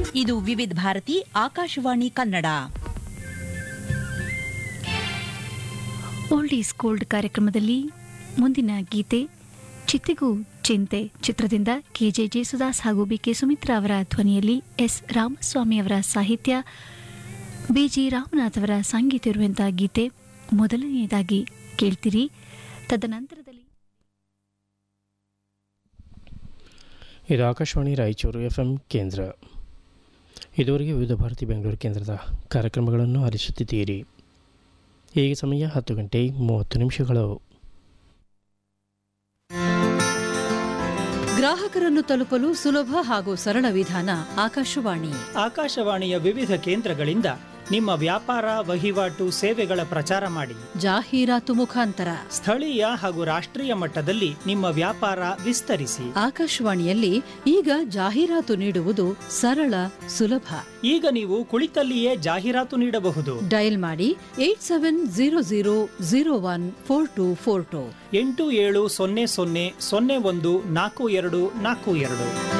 ಇದು Vividh Bharati Akashvani Kannada old is gold ಕಾರ್ಯಕ್ರಮದಲ್ಲಿ ಮುಂದಿನ ಗೀತೆ ಚಿತ್ತಿಗೂ ಚಿಂತೆ ಚಿತ್ರದಿಂದ ಕೆಜೆ ಜೇಸುದಾಸ್ ಹಾಗೂ ಬಿಕೆ ಸುಮಿತ್ರಾ ಅವರ ಧ್ವನಿಯಲ್ಲಿ ಎಸ್ ರಾಮಸ್ವಾಮಿ ಅವರ ಸಾಹಿತ್ಯ ಬಿಜಿ ರಾಮನಾಥ್ ಅವರ ಸಂಗೀತ ಇರುವಂತಹ ಗೀತೆ ಮೊದಲನೆಯದಾಗಿ ಕೇಳ್ತೀರಿ ತದನಂತರದಲ್ಲಿ ಇದು ಆಕಾಶವಾಣಿ ರಾಯಚೂರು ಎಫ್ ಎಂ ಕೇಂದ್ರ ಇದುವರೆಗೆ ವಿವಿಧ ಭಾರತಿ ಬೆಂಗಳೂರು ಕೇಂದ್ರದ ಕಾರ್ಯಕ್ರಮಗಳನ್ನು ಆಲಿಸುತ್ತಿದ್ದೀರಿ ಈಗ ಸಮಯ ಹತ್ತು ಗಂಟೆ ಮೂವತ್ತು ನಿಮಿಷಗಳು ಗ್ರಾಹಕರನ್ನು ತಲುಪಲು ಸುಲಭ ಹಾಗೂ ಸರಳ ವಿಧಾನ ಆಕಾಶವಾಣಿ ಆಕಾಶವಾಣಿಯ ವಿವಿಧ ಕೇಂದ್ರಗಳಿಂದ ನಿಮ್ಮ ವ್ಯಾಪಾರ ವಹಿವಾಟು ಸೇವೆಗಳ ಪ್ರಚಾರ ಮಾಡಿ ಜಾಹೀರಾತು ಮುಖಾಂತರ ಸ್ಥಳೀಯ ಹಾಗೂ ರಾಷ್ಟ್ರೀಯ ಮಟ್ಟದಲ್ಲಿ ನಿಮ್ಮ ವ್ಯಾಪಾರ ವಿಸ್ತರಿಸಿ ಆಕಾಶವಾಣಿಯಲ್ಲಿ ಈಗ ಜಾಹೀರಾತು ನೀಡುವುದು ಸರಳ ಸುಲಭ ಈಗ ನೀವು ಕುಳಿತಲ್ಲಿಯೇ ಜಾಹೀರಾತು ನೀಡಬಹುದು ಡಯಲ್ ಮಾಡಿ eight seven zero zero zero one four two four two ಎಂಟು ಏಳು ಸೊನ್ನೆ ಸೊನ್ನೆ ಸೊನ್ನೆ ಒಂದು ನಾಲ್ಕು ಎರಡು ನಾಲ್ಕು ಎರಡು